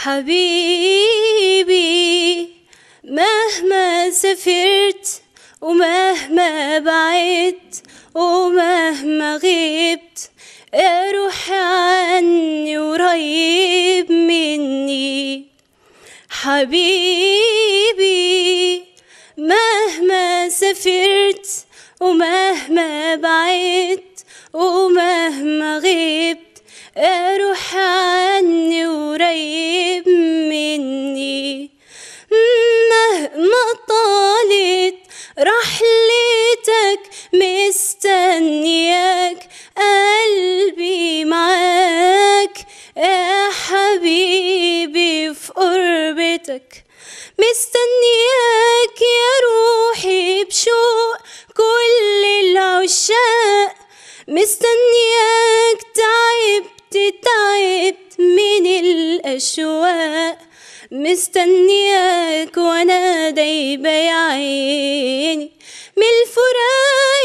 حبيبي مهما سافرت ومهما بعدت ومهما غبت يا روحي عني قريب مني حبيبي مهما سافرت ومهما بعدت ومهما غبت يا روحي عني قريب مني مهما طالت رحلتك مستنياك قلبي معاك يا حبيبي في قربتك مستنياك يا روحي بشوق كل العشاق مستنياك تعبت تعبت من الأشواق مستنياك وانا دايبة يا عيني من الفراق